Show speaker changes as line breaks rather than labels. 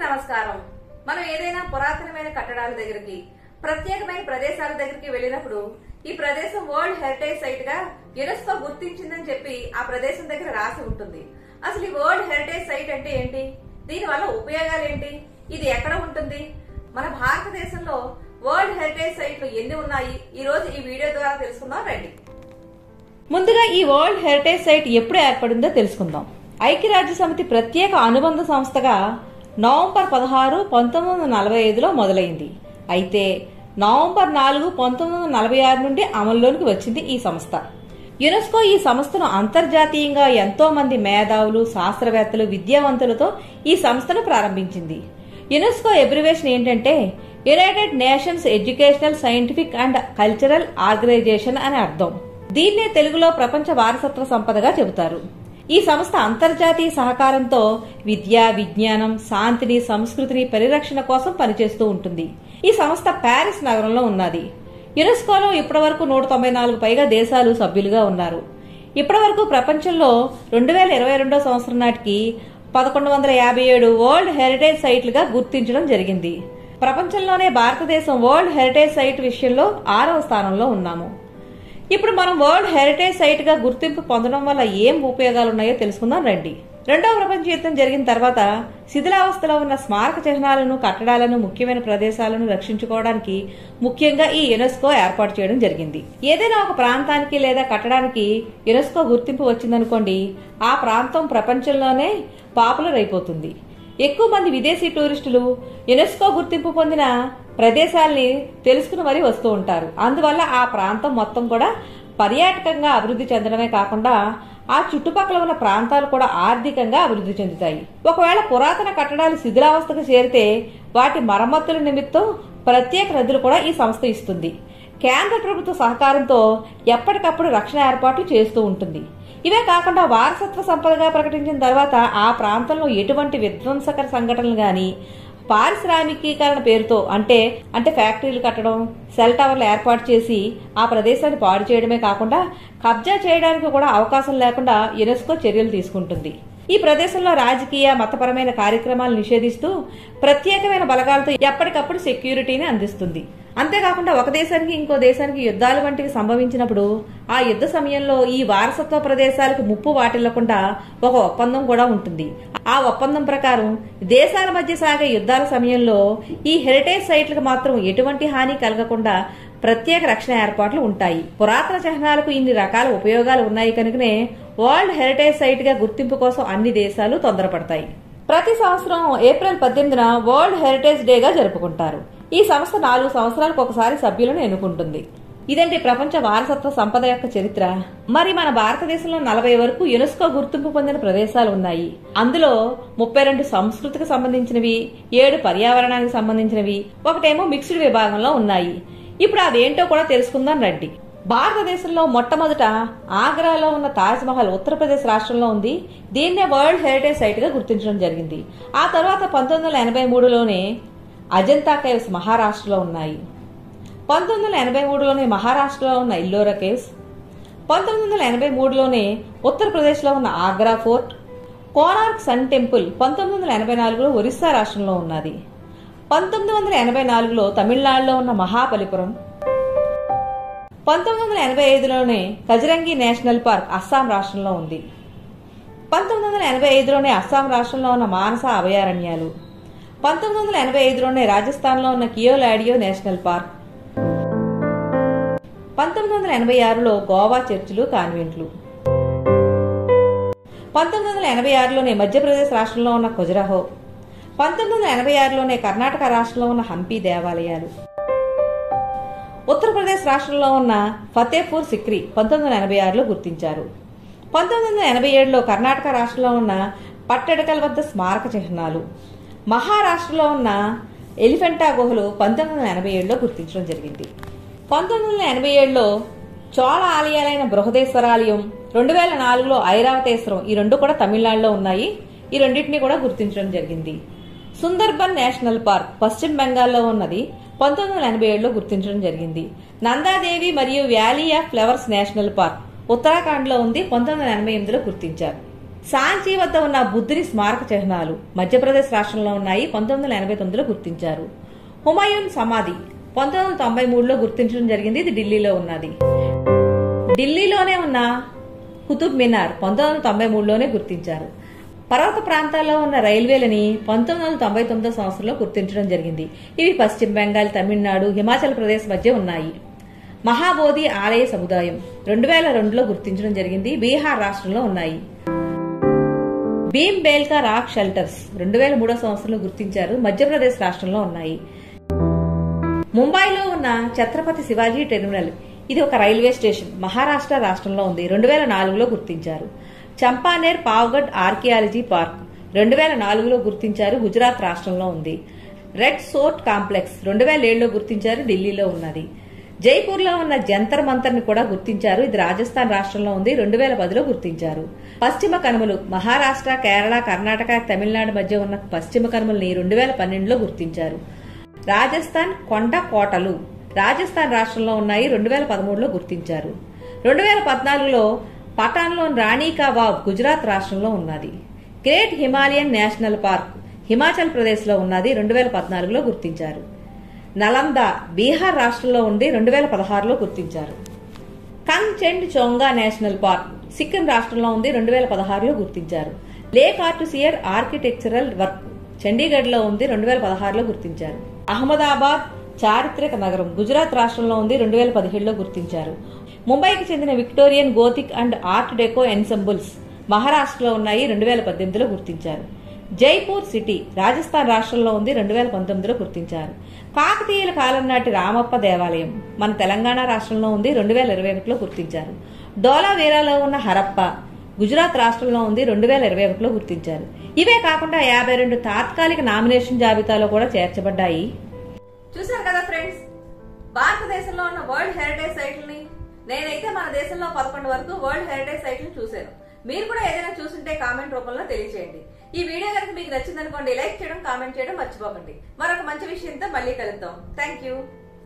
నమస్కారం మనం ఏదైనా పురాతనమైన కట్టడాల దగ్గరికి ప్రత్యేకమైన ప్రదేశాల దగ్గరికి వెళ్ళినప్పుడు ఈ ప్రదేశం వరల్డ్ హెరిటేజ్ సైట్ గా యునెస్కో గుర్తించిందని చెప్పి ఆ ప్రదేశం దగ్గర రాసి ఉంటుంది అసలు ఈ వరల్డ్ హెరిటేజ్ సైట్ అంటే ఏంటి దీని వల్ల ఉపయోగాలు ఏంటి ఇది ఎక్కడ ఉంటుంది మన భారతదేశంలో వరల్డ్ హెరిటేజ్ సైట్లు ఎన్ని ఉన్నాయి ఈ రోజు ఈ వీడియో ద్వారా తెలుసుకుందాం రండి ముందుగా ఈ వరల్డ్ హెరిటేజ్ సైట్ ఎప్పుడు ఏర్పడిందో తెలుసుకుందాం ఐక్యరాజ్య సమితి ప్రత్యేక అనుబంధ సంస్థగా నవంబర్ పదహారు పంతొమ్మిది వందల నలభై ఐదులో మొదలైంది అయితే నవంబర్ నాలుగు పంతొమ్మిది వందల నలభై ఆరు నుండి అమల్లోకి వచ్చింది ఈ సంస్థ యునెస్కో ఈ సంస్థను అంతర్జాతీయంగా ఎంతో మంది మేధావులు శాస్త్రవేత్తలు విద్యావంతులతో ఈ సంస్థను ప్రారంభించింది యునెస్కో ఎబ్రివేషన్ ఏంటంటే United Nations Educational Scientific and Cultural Organisation అని అర్థం దీన్నే తెలుగులో ప్రపంచ వారసత్వ సంపదగా చెబుతారు ఈ సంస్థ అంతర్జాతీయ సహకారంతో విద్య విజ్ఞానం శాంతిని సంస్కృతిని పరిరక్షణ కోసం పనిచేస్తూ ఉంటుంది ఈ సంస్థ ప్యారిస్ నగరంలో ఉన్నది యునెస్కోలో ఇప్పటివరకు నూట తొంభై నాలుగు పైగా దేశాలు సభ్యులుగా ఉన్నారు ఇప్పటివరకు ప్రపంచంలో రెండు వేల ఇరవై రెండో సంవత్సరం నాటికి పదకొండు వందల యాభై ఏడు వరల్డ్ హెరిటేజ్ సైట్లుగా గుర్తించడం జరిగింది ప్రపంచంలోనే భారతదేశం వరల్డ్ హెరిటేజ్ సైట్ విషయంలో ఆరవ స్థానంలో ఉన్నాము ఇప్పుడు మనం వరల్డ్ హెరిటేజ్ సైట్ గా గుర్తింపు పొందడం వల్ల ఏం ఉపయోగాలు ఉన్నాయో తెలుసుకుందాం రండి రెండవ ప్రపంచ యుద్ధం జరిగిన తర్వాత శిథిలావస్థలో ఉన్న స్మారక చిహ్నాలను కట్టడాలను ముఖ్యమైన ప్రదేశాలను రక్షించుకోవడానికి ముఖ్యంగా ఈ యునెస్కో ఏర్పాటు చేయడం జరిగింది ఏదైనా ఒక ప్రాంతానికి లేదా కట్టడానికి యునెస్కో గుర్తింపు వచ్చిందనుకోండి ఆ ప్రాంతం ప్రపంచంలోనే పాపులర్ అయిపోతుంది ఎక్కువ మంది విదేశీ టూరిస్టులు యునెస్కో గుర్తింపు పొందిన ప్రదేశాల్ని తెలుసుకుని మరీ వస్తూ ఉంటారు అందువల్ల ఆ ప్రాంతం మొత్తం కూడా పర్యాటకంగా అభివృద్ధి చెందడమే కాకుండా ఆ చుట్టుపక్కల ఉన్న ప్రాంతాలు కూడా ఆర్థికంగా అభివృద్ధి చెందుతాయి ఒకవేళ పురాతన కట్టడాలు శిథిలావస్థకు చేరితే వాటి మరమ్మతుల నిమిత్తం ప్రత్యేక నిధులు కూడా ఈ సంస్థ ఇస్తుంది కేంద్ర ప్రభుత్వ సహకారంతో ఎప్పటికప్పుడు రక్షణ ఏర్పాట్లు చేస్తూ ఉంటుంది ఇవే కాకుండా వారసత్వ సంపదగా ప్రకటించిన తర్వాత ఆ ప్రాంతంలో ఎటువంటి విధ్వంసకర సంఘటనలు గాని పారిశ్రామికీకరణ పేరుతో అంటే అంటే ఫ్యాక్టరీలు కట్టడం సెల్ టవర్లు ఏర్పాటు చేసి ఆ ప్రదేశాన్ని పాడు చేయడమే కాకుండా కబ్జా చేయడానికి కూడా అవకాశం లేకుండా యునెస్కో చర్యలు తీసుకుంటుంది ఈ ప్రదేశంలో రాజకీయ మతపరమైన కార్యక్రమాలు నిషేధిస్తూ ప్రత్యేకమైన బలగాలతో ఎప్పటికప్పుడు సెక్యూరిటీని అందిస్తుంది అంతేకాకుండా ఒక దేశానికి ఇంకో దేశానికి యుద్ధాలు వంటివి సంభవించినప్పుడు ఆ యుద్ధ సమయంలో ఈ వారసత్వ ప్రదేశాలకు ముప్పు వాటిల్లకుండా ఒక ఒప్పందం కూడా ఉంటుంది ఆ ఒప్పందం ప్రకారం దేశాల మధ్య సాగే యుద్ధాల సమయంలో ఈ హెరిటేజ్ సైట్లకు మాత్రం ఎటువంటి హాని కలగకుండా ప్రత్యేక రక్షణ ఏర్పాట్లు ఉంటాయి పురాతన చిహ్నాలకు ఇన్ని రకాల ఉపయోగాలు ఉన్నాయి కనుకనే వరల్డ్ హెరిటేజ్ సైట్ గా గుర్తింపు కోసం అన్ని దేశాలు తొందరపడతాయి ప్రతి సంవత్సరం ఏప్రిల్ పద్దెనిమిదిన వరల్డ్ హెరిటేజ్ డేగా జరుపుకుంటారు ఈ సంస్థ నాలుగు సంవత్సరాలకు ఒకసారి సభ్యులను ఎన్నుకుంటుంది ఇదండి ప్రపంచ వారసత్వ సంపద యొక్క చరిత్ర మరి మన భారతదేశంలో నలభై వరకు యునెస్కో గుర్తింపు పొందిన ప్రదేశాలు ఉన్నాయి అందులో ముప్పై రెండు సంస్కృతికి సంబంధించినవి ఏడు పర్యావరణానికి సంబంధించినవి ఒకటేమో మిక్స్డ్ విభాగంలో ఉన్నాయి ఇప్పుడు అదేంటో కూడా తెలుసుకుందాం రండి భారతదేశంలో మొట్టమొదట ఆగ్రాలో ఉన్న తాజ్ మహల్ ఉత్తరప్రదేశ్ రాష్ట్రంలో ఉంది దీన్నే వరల్డ్ హెరిటేజ్ సైట్ గా గుర్తించడం జరిగింది ఆ తర్వాత పంతొమ్మిది వందల ఎనభై మూడులోనే అజంతా కేవ్స్ మహారాష్ట్రలో ఉన్నాయి పంతొమ్మిది వందల ఎనభై మూడులోనే మహారాష్ట్రలో ఉన్న ఇల్లోరా కేవ్స్ పంతొమ్మిది వందల ఎనభై మూడులోనే ఉత్తరప్రదేశ్లో ఉన్న Agra Fort Konark Sun Temple పంతొమ్మిది వందల ఎనభై నాలుగులో ఒరిస్సా రాష్ట్రంలో ఉన్నది పంతొమ్మిది వందల ఎనభై నాలుగులో తమిళనాడులో ఉన్న మహాబలిపురం పంతొమ్మిది వందల ఎనభై ఐదులోనే కజరంగి నేషనల్ పార్క్ అస్సాం రాష్ట్రంలో ఉంది పంతొమ్మిది వందల ఎనభై ఐదులోనే అస్సాం రాష్ట్రంలో ఉన్న మానస అభయారణ్యాలు పంతొమ్మిది వందల ఎనభై ఐదులోనే రాజస్థాన్లో ఉన్న కియోలాడియో నేషనల్ పార్క్ పంతొమ్మిది వందల ఎనభై ఆరులో గోవా చర్చిలు కాన్వెంట్లు పంతొమ్మిది వందల ఎనభై ఆరులోనే మధ్యప్రదేశ్ రాష్ట్రంలో ఉన్న ఖుజరాహో పంతొమ్మిది వందల ఎనభై ఆరులోనే కర్ణాటక రాష్ట్రంలో ఉన్న హంపి దేవాలయాలు ఉత్తరప్రదేశ్ రాష్ట్రంలో ఉన్న ఫతేపూర్ సిక్రీ పంతొమ్మిది వందల ఎనభై ఆరులో గుర్తించారు పంతొమ్మిది వందల ఎనభై ఏడులో కర్ణాటక రాష్ట్రంలో ఉన్న పట్టెడకల్ వద్ద స్మారక చిహ్నాలు మహారాష్ట్రలో ఉన్న ఎలిఫెంటా గుహలు పంతొమ్మిది వందల ఎనభై ఏడులో గుర్తించడం జరిగింది పంతొమ్మిది వందల ఎనభై ఏడులో చోళ ఆలయాలైన బృహదేశ్వరాలయం రెండు వేల నాలుగులో ఐరావతేశ్వరం ఈ రెండు కూడా తమిళనాడులో ఉన్నాయి ఈ రెండింటినీ కూడా గుర్తించడం జరిగింది సుందర్బన్ నేషనల్ పార్క్ పశ్చిమ బెంగాల్లో ఉన్నది పంతొమ్మిది వందల ఎనభై ఏడులో గుర్తించడం జరిగింది నందాదేవి మరియు Valley of Flowers National Park Uttarakhand లో ఉంది పంతొమ్మిది వందల ఎనభై ఎనిమిదిలో గుర్తించారు సాంచీ వద్ద ఉన్న బుద్ధుని స్మారక చిహ్నాలు మధ్యప్రదేశ్ రాష్ట్రంలో ఉన్నాయి పంతొమ్మిది వందల ఎనభై తొమ్మిదిలో గుర్తించారు హుమాయూన్ సమాధి పంతొమ్మిది వందల తొంభై మూడులో గుర్తించడం జరిగింది ఇది ఢిల్లీలో ఉన్నది ఢిల్లీలోనే ఉన్న కుతుబ్ మినార్ పంతొమ్మిది వందల తొంభై మూడులోనే గుర్తించారు పర్వత ప్రాంతాల్లో ఉన్న రైల్వేలని పంతొమ్మిది వందల తొంభై తొమ్మిదో సంవత్సరంలో గుర్తించడం జరిగింది ఇవి పశ్చిమ బెంగాల్ తమిళనాడు హిమాచల్ ప్రదేశ్ మధ్య ఉన్నాయి మహాబోధి ఆలయ సముదాయం రెండు వేల రెండులో గుర్తించడం జరిగింది బీహార్ రాష్ట్రంలో ఉన్నాయి భీమ్ బేల్కా రాక్ షెల్టర్స్ రెండు వేల మూడో సంవత్సరంలో గుర్తించారు మధ్యప్రదేశ్ రాష్ట్రంలో ఉన్నాయి ముంబైలో ఉన్న ఛత్రపతి శివాజీ టెర్మినల్ ఇది ఒక రైల్వే స్టేషన్ మహారాష్ట్ర రాష్ట్రంలో ఉంది రెండు వేల నాలుగులో గుర్తించారు చంపానేర్ పావ్గఢ్ ఆర్కియాలజీ పార్క్ రెండు వేల నాలుగులో గుర్తించారు గుజరాత్ రాష్ట్రంలో ఉంది రెడ్ సోర్ట్ కాంప్లెక్స్ రెండు వేల ఏడులో గుర్తించారు ఢిల్లీలో ఉన్నది జైపూర్లో ఉన్న జంతర్ మంతర్ ని కూడా గుర్తించారు ఇది రాజస్థాన్ రాష్ట్రంలో ఉంది రెండు వేల పదిలో గుర్తించారు పశ్చిమ కనుమలు మహారాష్ట్ర కేరళ కర్ణాటక తమిళనాడు మధ్య ఉన్న పశ్చిమ కనుమల్ని రెండు వేల పన్నెండులో గుర్తించారు రాజస్థాన్ కొండ కోటలు రాజస్థాన్ రాష్ట్రంలో ఉన్నాయి రెండు వేల పదమూడులో గుర్తించారు రెండు వేల పద్నాలుగులో పటాన్లోని రాణి కా వావ్ గుజరాత్ రాష్ట్రంలో ఉన్నది Great Himalayan National Park Himachal Pradesh లో ఉన్నది రెండు వేల పద్నాలుగులో గుర్తించారు నలంద బీహార్ రాష్ట్రంలో ఉండి రెండు వేల పదహారులో గుర్తించారు Khangchendzonga National Park Sikkim రాష్ట్రంలో ఉంది రెండు వేల పదహారులో గుర్తించారు Le Corbusier architectural work Chandigarh లో ఉంది రెండు వేల పదహారులో గుర్తించారు అహ్మదాబాద్ చారిత్రక నగరం గుజరాత్ రాష్ట్రంలో ఉంది రెండు వేల పదిహేడులో గుర్తించారు ముంబైకి చెందిన Victorian Gothic and Art Deco ensembles మహారాష్ట్రలో ఉన్నాయి రెండు వేల పద్దెనిమిదిలో గుర్తించారు జైపూర్ సిటీ రాజస్థాన్ రాష్ట్రంలో ఉంది రెండు వేల పంతొమ్మిదిలో గుర్తించారు కాకతీయుల కాలం నాటి రామప్ప దేవాలయం మన తెలంగాణ రాష్ట్రంలో ఉంది రెండు వేల ఇరవై ఒకటిలో గుర్తించారు డోలావేరాలో ఉన్న హరప్ప గుజరాత్ రాష్ట్రంలో ఉంది రెండు వేల ఇరవై ఒకటిలో గుర్తించారు ఇవే కాకుండా యాభై రెండు తాత్కాలిక నామినేషన్ జాబితాలో కూడా చేర్చబడ్డాయి చూసారు కదా ఫ్రెండ్స్ భారతదేశంలో ఉన్న వరల్డ్ హెరిటేజ్ సైట్లని నేనైతే మన దేశంలో పదకొండు వరకు వరల్డ్ హెరిటేజ్ సైట్లు చూశాను మీరు కూడా ఏదైనా చూసుంటే కామెంట్ రూపంలో తెలియచేయండి ఈ వీడియో కనుక మీకు నచ్చిందనుకోండి లైక్ చేయడం కామెంట్ చేయడం మర్చిపోకండి మరొక మంచి విషయంతో మళ్ళీ కలుద్దాం థ్యాంక్ యూ